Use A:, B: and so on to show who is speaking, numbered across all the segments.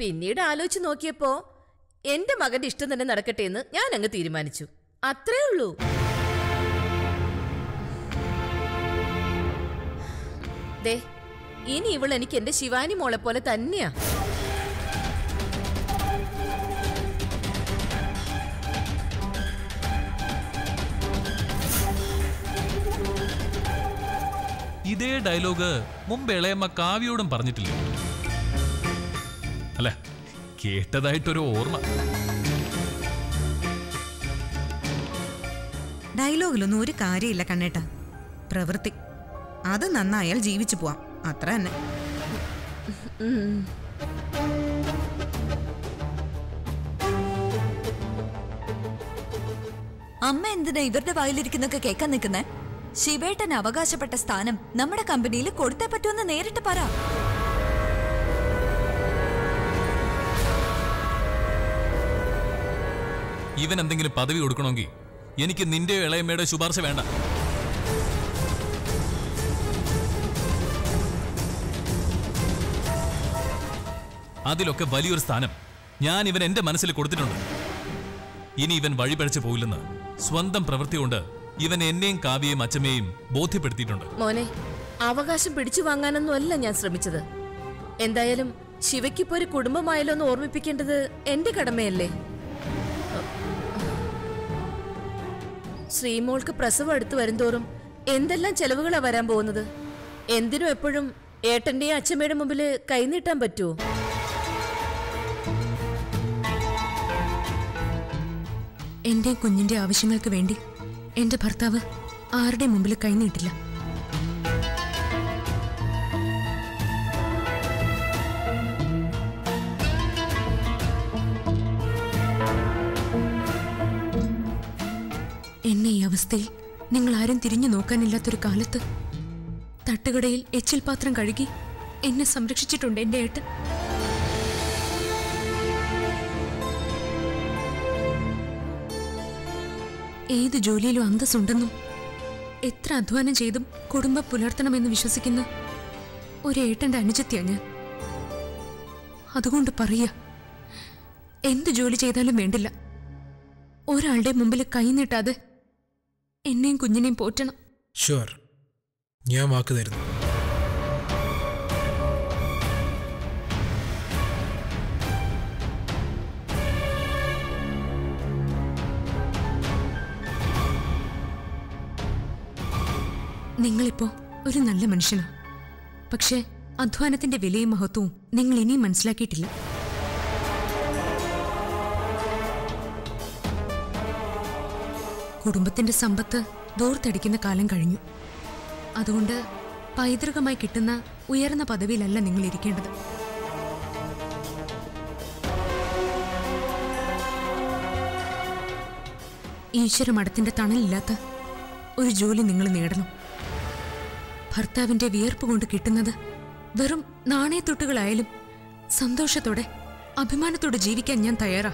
A: പിന്നീട് ആലോചിച്ച് നോക്കിയപ്പോ എന്റെ മകന്റെ ഇഷ്ടം തന്നെ നടക്കട്ടെ എന്ന് ഞാൻ അങ്ങ് തീരുമാനിച്ചു അത്രേ ഉള്ളൂ ദേ ഇനി ഇവൾ എനിക്ക് എന്റെ ശിവാനി മോളെ പോലെ തന്നെയാ
B: ഇതേ ഡയലോഗ് മുമ്പ് ഇളയമ്മ കാവ്യോടും പറഞ്ഞിട്ടില്ലേ അല്ല കേട്ടതായിട്ടൊരു ഓർമ്മ
C: ഡയലോഗിലൊന്നും ഒരു കാര്യമില്ല കണ്ണേട്ട പ്രവൃത്തി അത് നന്നായാൽ ജീവിച്ചു പോവാം അത്ര തന്നെ
D: അമ്മ എന്തിനാ ഇവരുടെ വായിലിരിക്കുന്നൊക്കെ കേൾക്കാൻ നിൽക്കുന്നേ ശിവേട്ടന് അവകാശപ്പെട്ട സ്ഥാനം നമ്മുടെ കമ്പനിയിൽ കൊടുത്തേ പറ്റുമെന്ന് നേരിട്ട് പറ
B: ഇവൻ എന്തെങ്കിലും പദവി കൊടുക്കണമെങ്കിൽ എനിക്ക് നിന്റെ ഇളയമ്മയുടെ ശുപാർശ വേണ്ട അതിലൊക്കെ വലിയൊരു സ്ഥാനം ഞാൻ ഇവൻ എന്റെ മനസ്സിൽ കൊടുത്തിട്ടുണ്ട് ഇനി ഇവൻ വഴിപഴിച്ചു പോയില്ലെന്ന് സ്വന്തം പ്രവൃത്തി കൊണ്ട് ഇവൻ എന്നെയും കാവ്യയും അച്ഛമ്മയെയും ബോധ്യപ്പെടുത്തിയിട്ടുണ്ട്
A: മോനെ അവകാശം പിടിച്ചു വാങ്ങാനൊന്നും അല്ല ഞാൻ ശ്രമിച്ചത് എന്തായാലും ശിവയ്ക്കിപ്പോ ഒരു കുടുംബമായല്ലോ എന്ന് ഓർമ്മിപ്പിക്കേണ്ടത് എന്റെ കടമയല്ലേ ശ്രീമോൾക്ക് പ്രസവം അടുത്ത് വരുംതോറും എന്തെല്ലാം ചെലവുകളാ വരാൻ പോകുന്നത് എന്തിനും എപ്പോഴും ഏട്ടന്റെയും അച്ഛമ്മയുടെ മുമ്പിൽ കൈനീട്ടാൻ പറ്റുമോ
E: എന്റെ കുഞ്ഞിന്റെ ആവശ്യങ്ങൾക്ക് വേണ്ടി എന്റെ ഭർത്താവ് ആരുടെ മുമ്പിൽ കൈനീട്ടില്ല എന്നെ ഈ അവസ്ഥയിൽ നിങ്ങൾ ആരും തിരിഞ്ഞു നോക്കാനില്ലാത്തൊരു കാലത്ത് തട്ടുകടയിൽ എച്ചിൽ പാത്രം കഴുകി എന്നെ സംരക്ഷിച്ചിട്ടുണ്ട് എന്റെ ഏട്ടൻ ഏത് ജോലിയിലും അന്തസ്സുണ്ടെന്നും എത്ര അധ്വാനം ചെയ്തും കുടുംബം പുലർത്തണമെന്ന് വിശ്വസിക്കുന്ന ഒരേട്ടന്റെ അനുജത്തിയാ ഞാൻ അതുകൊണ്ട് പറയ എന്ത് ജോലി ചെയ്താലും വേണ്ടില്ല ഒരാളുടെ മുമ്പിൽ കൈനീട്ടാതെ എന്നെയും കുഞ്ഞിനെയും പോറ്റണം
F: ഷുവർ ഞാൻ വാക്ക് തരുന്നു
E: നിങ്ങളിപ്പോ ഒരു നല്ല മനുഷ്യനാ പക്ഷേ അധ്വാനത്തിന്റെ വിലയും മഹത്വവും നിങ്ങൾ ഇനിയും മനസ്സിലാക്കിയിട്ടില്ല കുടുംബത്തിന്റെ സമ്പത്ത് ദൂർത്തടിക്കുന്ന കാലം കഴിഞ്ഞു അതുകൊണ്ട് പൈതൃകമായി കിട്ടുന്ന ഉയർന്ന പദവിയിലല്ല നിങ്ങൾ ഇരിക്കേണ്ടത് ഈശ്വര മഠത്തിന്റെ തണലില്ലാത്ത ഒരു ജോലി നിങ്ങൾ നേടണം ഭർത്താവിന്റെ വിയർപ്പ് കൊണ്ട് കിട്ടുന്നത് വെറും നാണയത്തൊട്ടുകളായാലും സന്തോഷത്തോടെ അഭിമാനത്തോടെ ജീവിക്കാൻ ഞാൻ തയ്യാറാ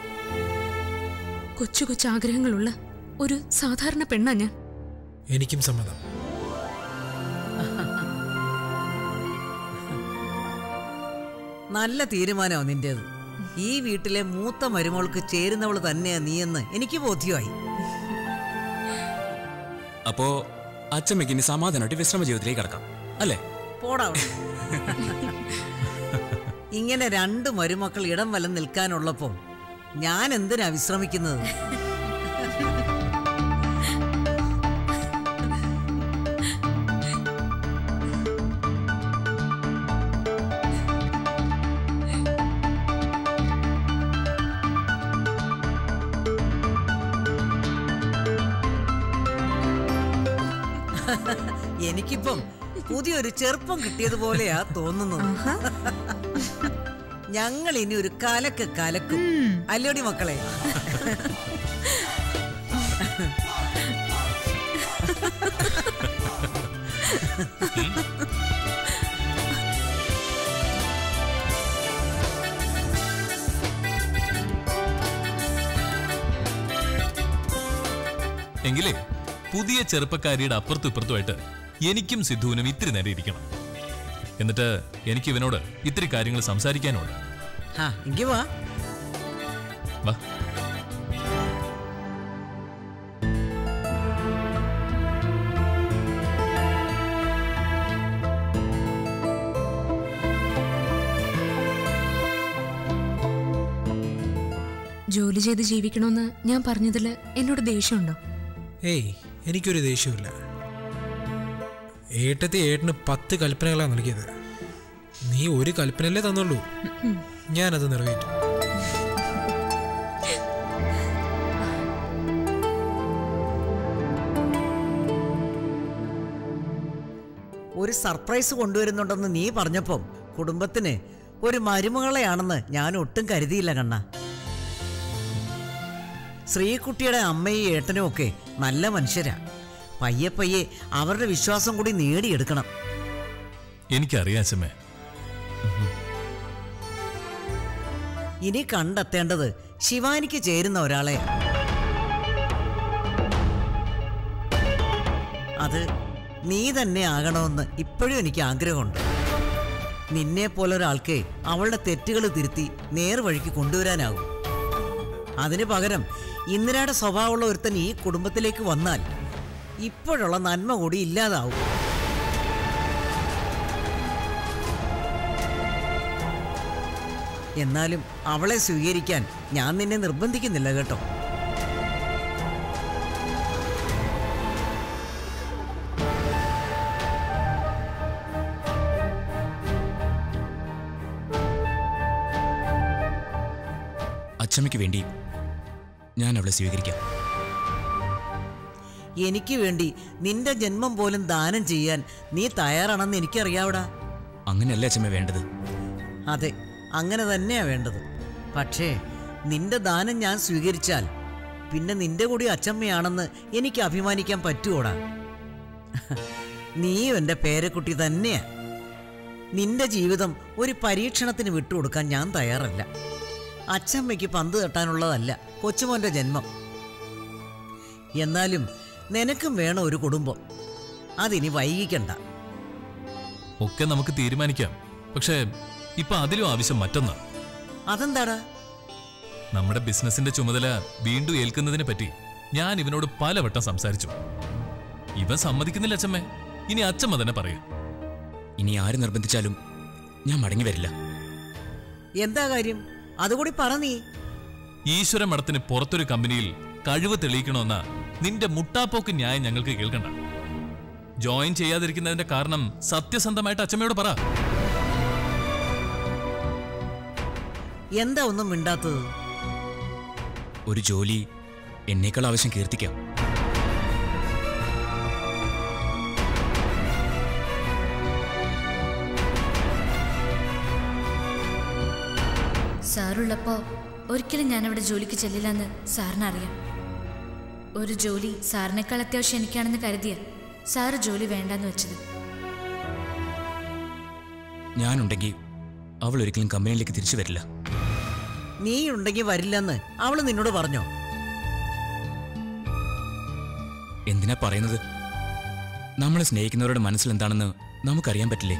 E: കൊച്ചു കൊച്ചു ആഗ്രഹങ്ങളുള്ള ഒരു സാധാരണ പെണ്ണാ ഞാൻ
F: എനിക്കും സമ്മതം
G: നല്ല തീരുമാനമാണ് നിന്റേത് ഈ വീട്ടിലെ മൂത്ത മരുമോൾക്ക് ചേരുന്നവള് തന്നെയാ നീയെന്ന് എനിക്ക് ബോധ്യമായി
H: അപ്പോ അച്ഛമ്മയ്ക്ക് ഇനി സമാധാനമായിട്ട് വിശ്രമ ജീവിതത്തിലേക്ക് കടക്കാം അല്ലേ
G: പോടാ അവിടെ. ഇങ്ങനെ രണ്ട് മരുമക്കൾ ഇടം വലം നിൽക്കാനുള്ളപ്പോ ഞാൻ എന്തിനാ വിശ്രമിക്കുന്നത് എനിക്കിപ്പം പുതിയൊരു ചെറുപ്പം കിട്ടിയതുപോലെയാ തോന്നുന്നത് ഞങ്ങൾ ഇനി ഒരു കലക്ക് കലക്കും അല്ലോടി മക്കളെ
B: എങ്കിലേ പുതിയ ചെറുപ്പക്കാരിയുടെ അപ്പുറത്തും ഇപ്പുറത്തുമായിട്ട് എനിക്കും സിദ്ധുവിനും ഇത്തിരി നേരം ഇരിക്കണം എന്നിട്ട് എനിക്ക് ഇവനോട് ഇത്തിരി കാര്യങ്ങൾ സംസാരിക്കാനുണ്ട്
G: ആ എങ്കി വാ
B: വാ
E: ജോലി ചെയ്ത് ജീവിക്കണമെന്ന് ഞാൻ പറഞ്ഞതിൽ എന്നോട് ദേഷ്യമുണ്ടോ
F: ഏയ് എനിക്കൊരു ദേഷ്യമില്ല ഏട്ടത്തി ഏട്ടന് പത്ത് കൽപ്പനകളാണ് നൽകിയത് നീ ഒരു കൽപ്പനയല്ലേ തന്നുള്ളൂ ഞാനത് നിറവേറ്റും
G: ഒരു സർപ്രൈസ് കൊണ്ടുവരുന്നുണ്ടെന്ന് നീ പറഞ്ഞപ്പം കുടുംബത്തിന് ഒരു മരുമകളെയാണെന്ന് ഞാൻ ഒട്ടും കരുതിയില്ല കണ്ണ ശ്രീകുട്ടിയുടെ അമ്മയും ഏട്ടനും ഒക്കെ നല്ല മനുഷ്യരാ പയ്യെ പയ്യെ അവരുടെ വിശ്വാസം കൂടി നേടിയെടുക്കണം
B: എനിക്കറിയാം അച്ഛമ്മേ
G: ഇനി കണ്ടെത്തേണ്ടത് ശിവാനിക്ക് ചേരുന്ന ഒരാളെയാ അത് നീ തന്നെ ആകണമെന്ന് ഇപ്പോഴും എനിക്ക് ആഗ്രഹമുണ്ട് നിന്നെ പോലെ ഒരാൾക്ക് അവളുടെ തെറ്റുകൾ തിരുത്തി നേർവഴിക്ക് കൊണ്ടുവരാനാകും അതിന് പകരം ഇന്ദിരയുടെ സ്വഭാവമുള്ള ഒരുത്തൻ ഈ കുടുംബത്തിലേക്ക് വന്നാൽ ഇപ്പോഴുള്ള നന്മ കൂടി ഇല്ലാതാവും എന്നാലും അവളെ സ്വീകരിക്കാൻ ഞാൻ നിന്നെ നിർബന്ധിക്കുന്നില്ല കേട്ടോ
H: അച്ചമ്മയ്ക്ക് വേണ്ടി ഞാൻ അവളെ സ്വീകരിക്കാം
G: എനിക്ക് വേണ്ടി നിന്റെ ജന്മം പോലും ദാനം ചെയ്യാൻ നീ തയ്യാറാണെന്ന് എനിക്കറിയാവടാ
H: അങ്ങനെയല്ല അച്ചമ്മ വേണ്ടത്
G: അതെ അങ്ങനെ തന്നെയാ വേണ്ടത് പക്ഷേ നിന്റെ ദാനം ഞാൻ സ്വീകരിച്ചാൽ പിന്നെ നിന്റെ കൂടി അച്ചമ്മയാണെന്ന് എനിക്ക് അഭിമാനിക്കാൻ പറ്റുമോടാ നീയും എൻ്റെ പേരക്കുട്ടി തന്നെയാ നിന്റെ ജീവിതം ഒരു പരീക്ഷണത്തിന് വിട്ടുകൊടുക്കാൻ ഞാൻ തയ്യാറല്ല അച്ചമ്മയ്ക്ക് പന്ത് തട്ടാനുള്ളതല്ല കൊച്ചുമോൻ്റെ ജന്മം എന്നാലും നിനക്കും വേണം ഒരു കുടുംബം അതിനി വൈകിക്കണ്ട
B: ഒക്കെ നമുക്ക് തീരുമാനിക്കാം പക്ഷേ ഇപ്പൊ അതിലും ആവശ്യം മറ്റൊന്നാ
G: അതെന്താടാ
B: നമ്മുടെ ബിസിനസിന്റെ ചുമതല വീണ്ടും ഏൽക്കുന്നതിനെ പറ്റി ഞാൻ ഇവനോട് പലവട്ടം സംസാരിച്ചു ഇവൻ സമ്മതിക്കുന്നില്ല അച്ഛമ്മേ ഇനി അച്ഛമ്മ തന്നെ പറയൂ
H: ഇനി ആര് നിർബന്ധിച്ചാലും ഞാൻ മടങ്ങി വരില്ല
G: എന്താ കാര്യം അതുകൂടി പറ നീ
B: ഈശ്വര മഠത്തിന് പുറത്തൊരു കമ്പനിയിൽ കഴിവ് തെളിയിക്കണമെന്ന നിന്റെ മുട്ടാപ്പോക്ക് ന്യായം ഞങ്ങൾക്ക് കേൾക്കണ്ട ജോയിൻ ചെയ്യാതിരിക്കുന്നതിന്റെ കാരണം സത്യസന്ധമായിട്ട് അച്ഛമ്മയോട് പറ
G: എന്താ ഒന്നും മിണ്ടാത്തത്
H: ഒരു ജോലി എന്നേക്കാൾ ആവശ്യം കീർത്തിക്കാം
I: സാറുള്ളപ്പോ ഒരിക്കലും ഞാൻ അവിടെ ജോലിക്ക് ചെല്ലില്ലെന്ന് സാറിന് അറിയാം ഒരു ജോലി സാറിനേക്കാൾ അത്യാവശ്യം എനിക്കാണെന്ന് കരുതിയ സാറ് ജോലി വേണ്ടെന്ന് വെച്ചത്
H: ഞാനുണ്ടെങ്കിൽ അവൾ ഒരിക്കലും കമ്പനിയിലേക്ക് തിരിച്ചു വരില്ല
G: നീ ഉണ്ടെങ്കിൽ വരില്ലെന്ന് അവള് നിന്നോട് പറഞ്ഞോ
H: എന്തിനാ പറയുന്നത് നമ്മളെ സ്നേഹിക്കുന്നവരുടെ മനസ്സിൽ എന്താണെന്ന് നമുക്കറിയാൻ പറ്റില്ലേ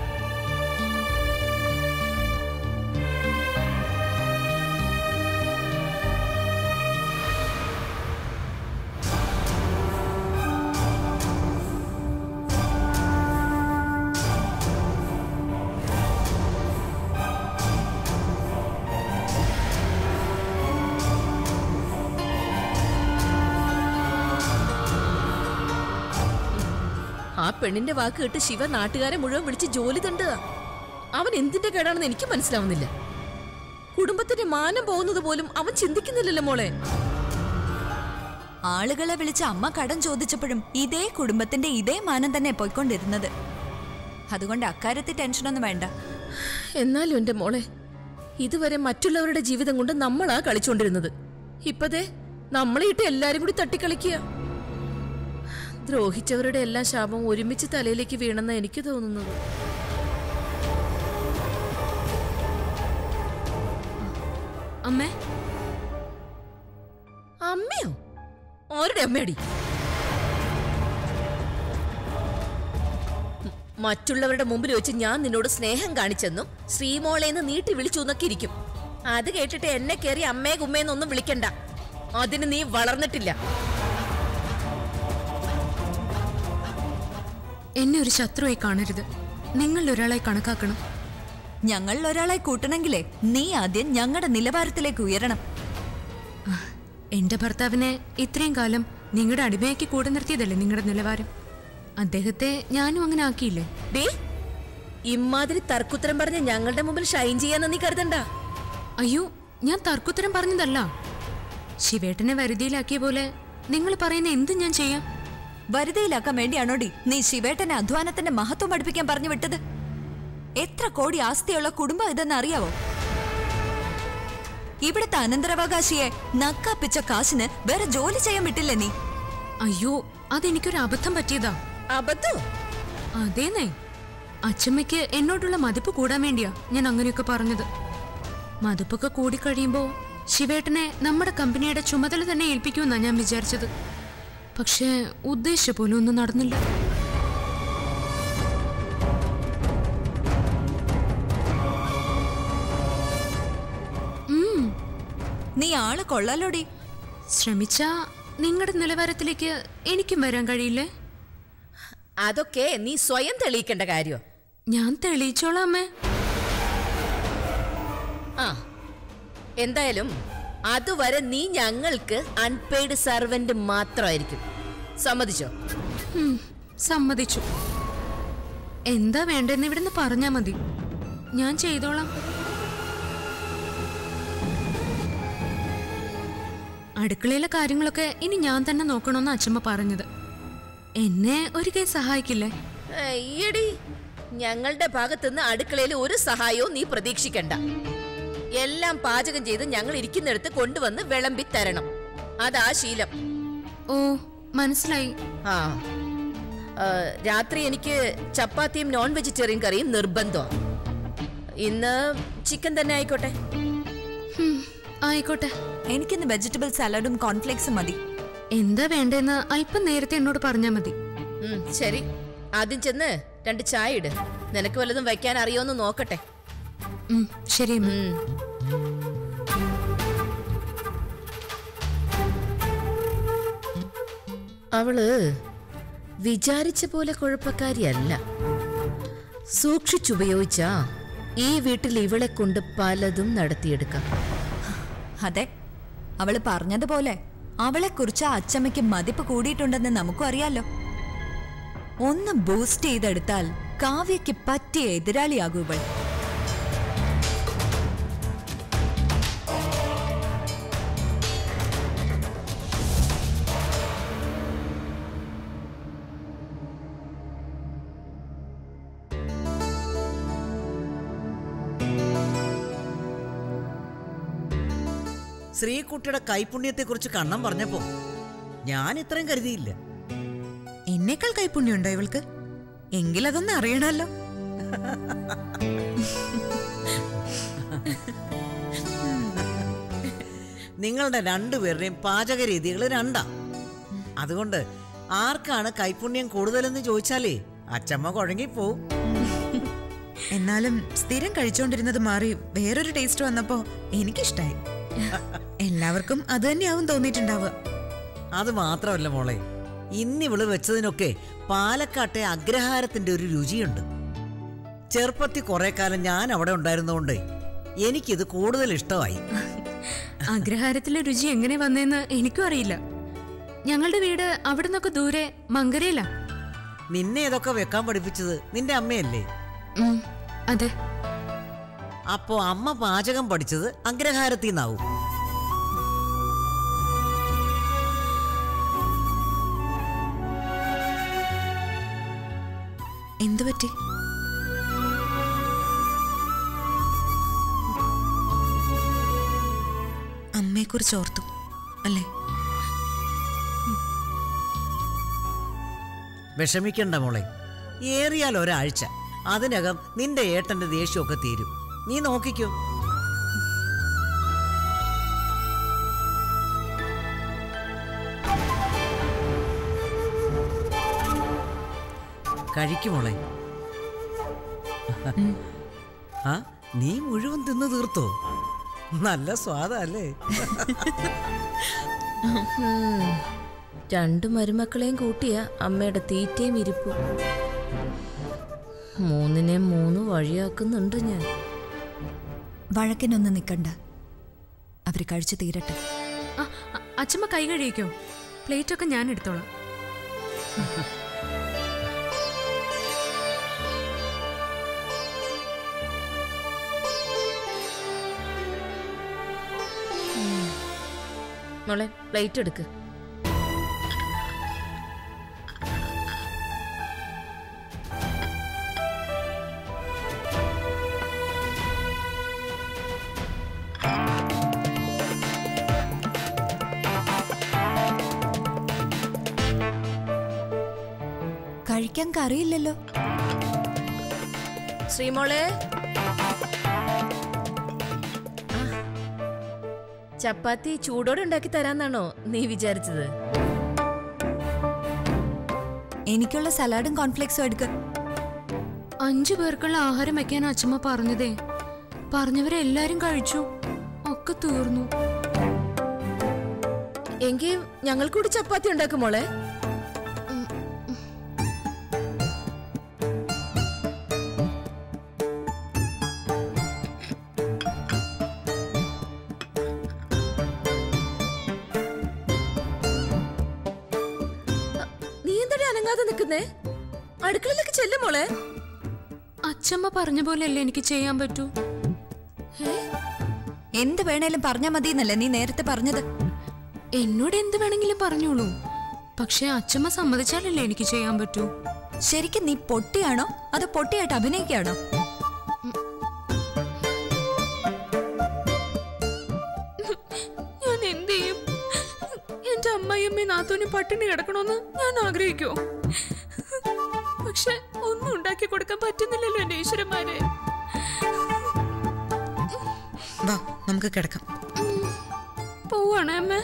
A: ആ പെണ്ണിന്റെ വാക്ക് കേട്ട് ശിവ നാട്ടുകാരെ മുഴുവൻ വിളിച്ച് ജോലി തണ്ടുക അവൻ എന്തിന്റെ കേടാണെന്ന് എനിക്ക് മനസ്സിലാവുന്നില്ല കുടുംബത്തിന്റെ മാനം പോകുന്നത് പോലും അവൻ ചിന്തിക്കുന്നില്ലല്ലോ മോളെ
D: ആളുകളെ വിളിച്ച് അമ്മ കടം ചോദിച്ചപ്പോഴും ഇതേ കുടുംബത്തിന്റെ ഇതേ മാനം തന്നെ പോയിക്കൊണ്ടിരുന്നത് അതുകൊണ്ട് അക്കാര്യത്തിൽ ടെൻഷനൊന്നും വേണ്ട
A: എന്നാലും എന്റെ മോളെ ഇതുവരെ മറ്റുള്ളവരുടെ ജീവിതം കൊണ്ട് നമ്മളാ കളിച്ചോണ്ടിരുന്നത് ഇപ്പതേ നമ്മളെ ഇട്ട് എല്ലാരും കൂടി തട്ടിക്കളിക്കുക ദ്രോഹിച്ചവരുടെ എല്ലാം ശാപം ഒരുമിച്ച് തലയിലേക്ക് വീണെന്ന എനിക്ക് തോന്നുന്നത്
E: അമ്മേ
A: അമ്മയോ ആരുടെ അമ്മയടി മറ്റുള്ളവരുടെ മുമ്പിൽ വെച്ച് ഞാൻ നിന്നോട് സ്നേഹം കാണിച്ചെന്നും ശ്രീമോളേന്ന് നീട്ടി വിളിച്ചു എന്നൊക്കെ ഇരിക്കും അത് കേട്ടിട്ട് എന്നെ കയറി അമ്മേ കുമ്മേന്നൊന്നും വിളിക്കണ്ട അതിന് നീ വളർന്നിട്ടില്ല
E: എന്നെ ഒരു ശത്രുവായി കാണരുത് നിങ്ങളിൽ ഒരാളായി കണക്കാക്കണം
D: ഞങ്ങളിൽ ഒരാളെ കൂട്ടണമെങ്കിലേ നീ ആദ്യം ഞങ്ങളുടെ നിലവാരത്തിലേക്ക് ഉയരണം
E: എന്റെ ഭർത്താവിനെ ഇത്രയും കാലം നിങ്ങളുടെ അടിമയാക്കി കൂടെ നിർത്തിയതല്ലേ നിങ്ങളുടെ നിലവാരം അദ്ദേഹത്തെ ഞാനും അങ്ങനെ ആക്കിയില്ലേ
A: ഡേ ഇമാതിരി തർക്കുത്തരം പറഞ്ഞ് ഞങ്ങളുടെ മുമ്പിൽ ഷൈൻ ചെയ്യാന്ന് നീ കരുതണ്ട
E: അയ്യോ ഞാൻ തർക്കുത്തരം പറഞ്ഞതല്ല ശിവേട്ടനെ വരുതിയിലാക്കിയ പോലെ നിങ്ങൾ പറയുന്ന എന്തും ഞാൻ ചെയ്യാം
D: വരുതിയിലാക്കാൻ വേണ്ടിയാണോടി നീ ശിവേട്ടനെ അധ്വാനത്തിന്റെ മഹത്വം പഠിപ്പിക്കാൻ പറഞ്ഞു വിട്ടത് എത്ര കോടി ആസ്തിയുള്ള കുടുംബം ഇതെന്ന് അറിയാവോ ഇവിടുത്തെ അനന്തരാവകാശിയെ നക്കാപ്പിച്ച കാശിന് വേറെ ജോലി ചെയ്യാൻ വിട്ടില്ല നീ
E: അയ്യോ അതെനിക്കൊരു അബദ്ധം പറ്റിയതാ
A: അബദ്ധം
E: അതേന്നേ അച്ഛമ്മയ്ക്ക് എന്നോടുള്ള മതിപ്പ് കൂടാൻ വേണ്ടിയാ ഞാൻ അങ്ങനെയൊക്കെ പറഞ്ഞത് മതിപ്പൊക്കെ കൂടിക്കഴിയുമ്പോ ശിവേട്ടനെ നമ്മുടെ കമ്പനിയുടെ ചുമതല തന്നെ ഏൽപ്പിക്കുമെന്നാ ഞാൻ വിചാരിച്ചത് പക്ഷേ ഉദ്ദേശിച്ച പോലും ഒന്നും നടന്നില്ല
D: നീ ആള് കൊള്ളാലോടി
E: ശ്രമിച്ചാ നിങ്ങളുടെ നിലവാരത്തിലേക്ക് എനിക്കും വരാൻ കഴിയില്ലേ
A: അതൊക്കെ നീ സ്വയം തെളിയിക്കേണ്ട കാര്യം
E: ഞാൻ തെളിയിച്ചോളാം അമ്മേ
A: ആ എന്തായാലും അതുവരെ നീ ഞങ്ങൾക്ക് അൺപെയ്ഡ് സർവന്റ് മാത്രമായിരിക്കും സമ്മതിച്ചോ
E: ഉം, സമ്മതിച്ചു എന്താ വേണ്ടെന്ന് ഇവിടുന്ന് പറഞ്ഞാ മതി ഞാൻ ചെയ്തോളാം അടുക്കളയിലെ കാര്യങ്ങളൊക്കെ ഇനി ഞാൻ തന്നെ നോക്കണമെന്ന് അച്ഛമ്മ പറഞ്ഞത് എന്നെ ഒരിക്കൽ സഹായിക്കില്ലേ
A: അയ്യടി ഞങ്ങളുടെ ഭാഗത്തുനിന്ന് അടുക്കളയിൽ ഒരു സഹായവും നീ പ്രതീക്ഷിക്കണ്ട എല്ലാം പാചകം ചെയ്ത് ഞങ്ങൾ ഇരിക്കുന്നിടത്ത് കൊണ്ടുവന്ന് വിളമ്പി തരണം അതാ ശീലം
E: ഓ മനസ്സിലായി
A: ആ ആ, രാത്രി എനിക്ക് ചപ്പാത്തിയും നോൺ വെജിറ്റേറിയൻ കറിയും നിർബന്ധമാണ് ഇന്ന് ചിക്കൻ തന്നെ ആയിക്കോട്ടെ
E: ഹും, ആയിക്കോട്ടെ
D: എനിക്കിന്ന് വെജിറ്റബിൾ സാലഡും കോൺഫ്ലേക്സും മതി
E: എന്താ വേണ്ടെന്ന് അല്പം നേരത്തെ എന്നോട് പറഞ്ഞാ മതി
A: ഉം, ശരി ആദ്യം ചെന്ന് രണ്ട് ചായ ഇട് നിനക്ക് വല്ലതും വയ്ക്കാൻ അറിയോന്ന് നോക്കട്ടെ
E: ഉം, ശരി അമ്മ.
A: ഉം. അവള് വിചാരിച്ച പോലെ കുഴപ്പക്കാരിയല്ല സൂക്ഷിച്ചുപയോഗിച്ചാ ഈ വീട്ടിൽ ഇവളെ കൊണ്ട് പലതും നടത്തിയെടുക്കാം
D: അതെ അവള് പറഞ്ഞതുപോലെ അവളെ കുറിച്ച് അച്ചമ്മയ്ക്ക് മതിപ്പ് കൂടിയിട്ടുണ്ടെന്ന് നമുക്കും അറിയാലോ ഒന്ന് ബൂസ്റ്റ് ചെയ്തെടുത്താൽ കാവ്യയ്ക്ക് പറ്റിയ എതിരാളിയാകൂ ഇവൾ
G: ശ്രീകുട്ടിയുടെ കൈപുണ്യത്തെക്കുറിച്ച് കണ്ണം പറഞ്ഞപ്പോ ഞാൻ ഇത്രയും കരുതിയില്ല
C: എന്നേക്കാൾ കൈപ്പുണ്യമുണ്ടോ ഇവൾക്ക് എങ്കിലതൊന്ന് അറിയണമല്ലോ
G: നിങ്ങളുടെ രണ്ടുപേരുടെയും പാചക രീതികൾ രണ്ടാ അതുകൊണ്ട് ആർക്കാണ് കൈപുണ്യം കൂടുതലെന്ന് ചോദിച്ചാലേ അച്ചമ്മ കുഴങ്ങിപ്പോവും
C: എന്നാലും സ്ഥിരം കഴിച്ചുകൊണ്ടിരുന്നത് മാറി വേറൊരു ടേസ്റ്റ് വന്നപ്പോ എനിക്കിഷ്ടായി എല്ലാവർക്കും അത് തന്നെയാവും തോന്നിയിട്ടുണ്ടാവുക
G: അത് മാത്രമല്ല മോളെ ഇന്നിവള് വെച്ചതിനൊക്കെ പാലക്കാട്ടെ അഗ്രഹാരത്തിന്റെ ഒരു രുചിയുണ്ട് ചെറുപ്പത്തിൽ കുറെ കാലം ഞാൻ അവിടെ ഉണ്ടായിരുന്നതുകൊണ്ട് എനിക്കിത് കൂടുതൽ ഇഷ്ടമായി
E: അഗ്രഹാരത്തിലെ രുചി എങ്ങനെ വന്നേന്ന് എനിക്കും അറിയില്ല ഞങ്ങളുടെ വീട് അവിടെ നിന്നൊക്കെ ദൂരെ മങ്കരയിലാ
G: നിന്നെ ഇതൊക്കെ വെക്കാൻ പഠിപ്പിച്ചത് നിന്റെ അമ്മയല്ലേ
E: ഉം, അതെ
G: അപ്പോ അമ്മ പാചകം പഠിച്ചത് അഗ്രഹാരത്തിൽ നിന്നാവും
C: എന്തു പറ്റി അമ്മയെക്കുറിച്ച് ഓർത്തു അല്ലേ
G: വിഷമിക്കണ്ട മോളെ ഏറിയാൽ ഒരാഴ്ച അതിനകം നിന്റെ ഏട്ടന്റെ ദേഷ്യമൊക്കെ തീരും നീ നോക്കിക്കോ കഴിക്കുമോളെ ആ നീ മുഴുവൻ തിന്നു തീർത്തോ നല്ല സ്വാദല്ലേ
A: ഉം. രണ്ട് മരുമക്കളെയും കൂട്ടിയ അമ്മയുടെ തീറ്റയും ഇരിപ്പും മൂന്നിനെ മൂന്ന് വഴിയാക്കുന്നുണ്ട് ഞാൻ
D: വഴക്കിനൊന്നും നിൽക്കണ്ട അവര് കഴിച്ചു തീരട്ടെ
E: ആ, അ- അച്ഛമ്മ കൈ കഴിയിക്കോ പ്ലേറ്റൊക്കെ ഞാൻ എടുത്തോളാം
A: മോളെ പ്ലേറ്റ് എടുക്ക്
D: കഴിക്കാൻ കറിയില്ലല്ലോ
A: ശ്രീമോളെ ആ, ചപ്പാത്തി ചൂടോടെ ഉണ്ടാക്കി തരാന്നാണോ നീ വിചാരിച്ചത്
D: എനിക്കുള്ള സലാഡും കോൺഫ്ലെക്സും എടുക്ക
E: അഞ്ചു പേർക്കുള്ള ആഹാരം വെക്കാൻ അച്ഛമ്മ പറഞ്ഞതേ പറഞ്ഞവരെല്ലാരും കഴിച്ചു ഒക്കെ തീർന്നു
A: എങ്കിൽ ഞങ്ങൾ കൂടി ചപ്പാത്തി ഉണ്ടാക്കും മോളെ നീ എന്താടി അനങ്ങാതെ നിൽക്കുന്നേ അടുക്കളയിലേക്ക് ചെല്ലും മോളെ
E: അച്ഛമ്മ പറഞ്ഞ പോലെയല്ലേ എനിക്ക് ചെയ്യാൻ പറ്റൂ
D: എന്ത് വേണേലും പറഞ്ഞാ മതി എന്നല്ലേ നീ നേരത്തെ പറഞ്ഞത്
E: എന്നോട് എന്ത് വേണമെങ്കിലും പറഞ്ഞോളൂ പക്ഷെ അച്ഛമ്മ സമ്മതിച്ചാലല്ലേ എനിക്ക് ചെയ്യാൻ പറ്റൂ
D: ശരിക്കും നീ പൊട്ടിയാണോ അതോ പൊട്ടിയായിട്ട് അഭിനയിക്കാണോ
E: ഞാൻ എന്ത് ചെയ്യും എന്റെ അമ്മായിയമ്മ നാത്തോനി പട്ടിണി കിടക്കണമെന്ന് ഞാൻ ആഗ്രഹിക്കോ പക്ഷെ ഒന്നും ഉണ്ടാക്കി കൊടുക്കാൻ പറ്റുന്നില്ലല്ലോ എന്റെ ഈശ്വരന്മാരെ
C: വാ നമുക്ക് കിടക്കാം
E: പോവാണേ അമ്മ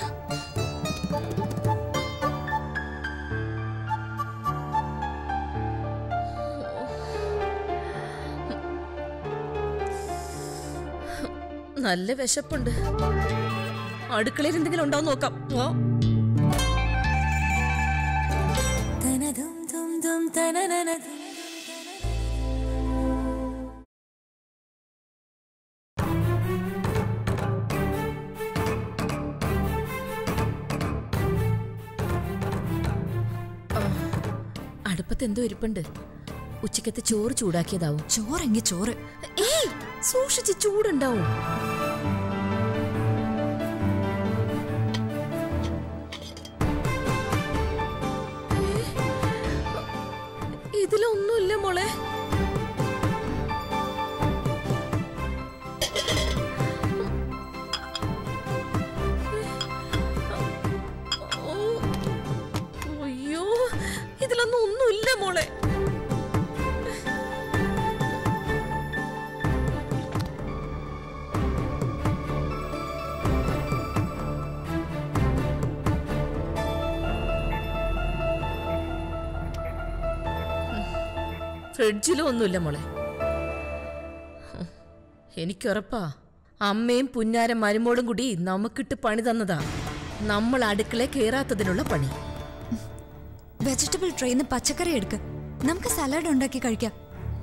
A: നല്ല വിശപ്പുണ്ട് അടുക്കളയിൽ എന്തെങ്കിലും ഉണ്ടോ നോക്കാം ഓ അടുപ്പത്ത് എന്തോ ഇരിപ്പുണ്ട് ഉച്ചക്കത്തെ ചോറ് ചൂടാക്കിയതാവും
D: ചോറെങ്കി ചോറ്
A: ഏയ് സൂക്ഷിച്ച് ചൂടുണ്ടാവും ഇതിലൊന്നുമില്ല മോളെ ഓ, അയ്യോ ഇതിലൊന്നും ഒന്നുമില്ല മോളെ ഫ്രിഡ്ജിലും ഒന്നുമില്ല മോളെ ഹും, എനിക്കുറപ്പാ അമ്മയും പുന്നാരം മരുമോളും കൂടി നമുക്കിട്ട് പണി തന്നതാ നമ്മൾ അടുക്കള കേറാത്തതിനുള്ള പണി
D: വെജിറ്റബിൾ ട്രെയിന്ന് പച്ചക്കറി എടുക്ക നമുക്ക് സലാഡ് ഉണ്ടാക്കി കഴിക്കാം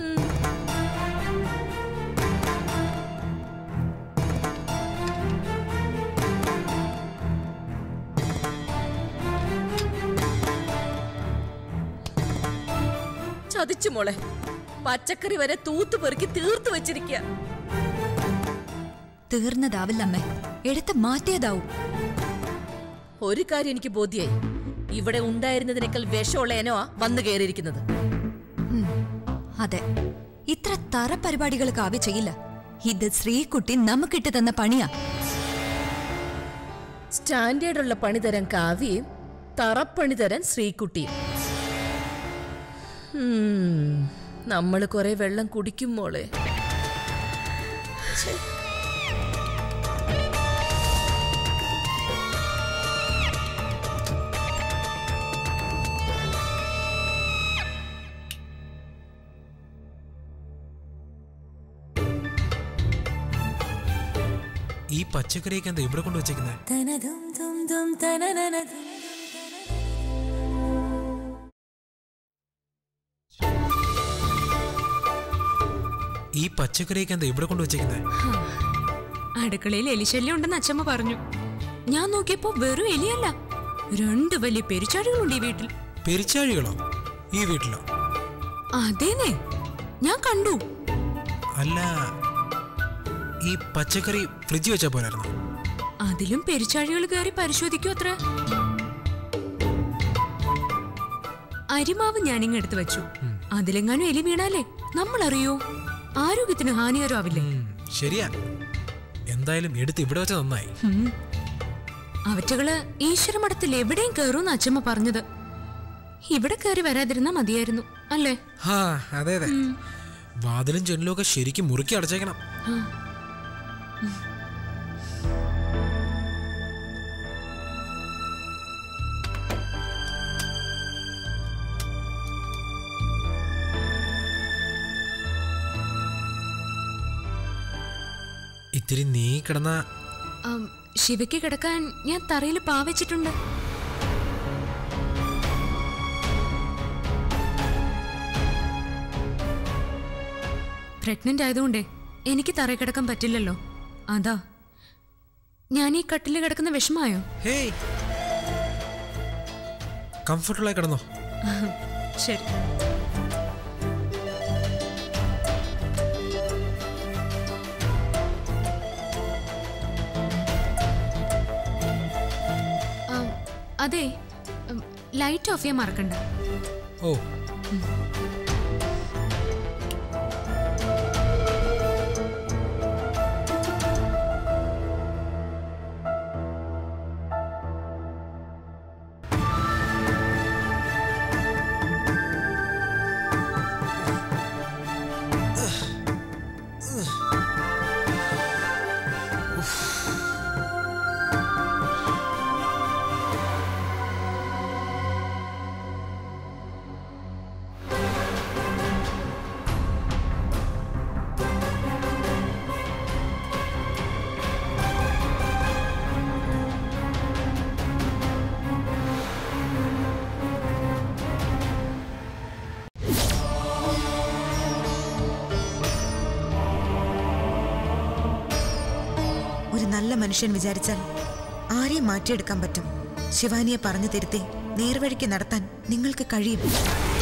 A: ചതിച്ചു മോളെ പച്ചക്കറി വരെ തൂത്ത് പെറുക്കി തീർത്തു വെച്ചിരിക്കുക
D: തീർന്നതാവില്ല അമ്മേ എടുത്ത് മാറ്റിയതാവും
A: ഒരു കാര്യം എനിക്ക് ബോധ്യായി ഇവിടെ ഉണ്ടായിരുന്നതിനേക്കാൾ വിഷമുള്ള എനോവാ വന്നു കയറിയിരിക്കുന്നത്
D: ഉം, അതെ ഇത്ര തറ പരിപാടികൾ കാവ്യ ചെയ്യില്ല ഇത് ശ്രീകുട്ടി നമുക്കിട്ട് തന്ന പണിയാ
A: സ്റ്റാൻഡേർഡുള്ള പണി തരാൻ കാവ്യയും തറപ്പണി തരാൻ ശ്രീകുട്ടിയും നമ്മൾ കുറെ വെള്ളം കുടിക്കും മോളെ ഛെ.
F: ഈ പച്ചക്കറിയൊക്കെ എന്താ ഇവിടെ കൊണ്ട് വെച്ചേക്കുന്നത് ഈ പച്ചക്കറിയൊക്കെ എന്താ ഇവിടെ കൊണ്ട് വെച്ചേക്കുന്നത്
E: അടുക്കളയിൽ എലിശല്യം ഉണ്ടെന്ന് അച്ഛമ്മ പറഞ്ഞു ഞാൻ നോക്കിയപ്പോ വെറും എലിയല്ല രണ്ട് വലിയ പെരിച്ചാഴികളുണ്ട് ഈ വീട്ടിൽ
F: പെരിച്ചാഴികളോ ഈ വീട്ടിലോ
E: അതേനെ ഞാൻ കണ്ടു
F: അല്ല ഈ പച്ചക്കറി ഫ്രിഡ്ജ് വെച്ചാ പോരായിരുന്നു
E: അതിലും പെരിച്ചാഴികൾ കയറി പരിശോധിക്കൂ അത്ര അരിമാവ് ഞാനിങ് എടുത്തു വെച്ചു അതിലെങ്ങാനും എലി വീണാലേ നമ്മൾ അറിയോ ആരോഗ്യത്തിന് ഹാനികരമാവില്ലേ
F: ഉം, ശരിയാ എന്തായാലും എടുത്ത് ഇവിടെ വെച്ച നന്നായി
E: ഉം. അവറ്റകള് ഈശ്വരമഠത്തിൽ എവിടെയും കയറൂന്ന് അച്ഛമ്മ പറഞ്ഞത് ഇവിടെ കയറി വരാതിരുന്നാ മതിയായിരുന്നു അല്ലേ
F: ഹാ അതെ അതെ വാതിലും ജനലും ഒക്കെ ശരിക്കും മുറുക്കി അടച്ചേക്കണം ഇത്തിരി നീ കിടന്ന
E: ആം, ശിവയ്ക്ക് കിടക്കാൻ ഞാൻ തറയിൽ പാവച്ചിട്ടുണ്ട് പ്രഗ്നന്റ് ആയതുകൊണ്ടേ എനിക്ക് തറയിൽ കിടക്കാൻ പറ്റില്ലല്ലോ അതാ ഞാൻ ഈ കട്ടിൽ കിടക്കുന്ന വിഷമായോ
F: ഹേയ് കംഫർട്ടബിളായി കിടന്നോ
E: ശരി ആം, അതെ ഉം, ലൈറ്റ് ഓഫ് ചെയ്യാൻ മറക്കണ്ട
F: ഓ
C: ഒരു നല്ല മനുഷ്യൻ വിചാരിച്ചാൽ ആരെയും മാറ്റിയെടുക്കാൻ പറ്റും ശിവാനിയെ പറഞ്ഞു തിരുത്തി നേർവഴിക്ക് നടത്താൻ നിങ്ങൾക്ക് കഴിയും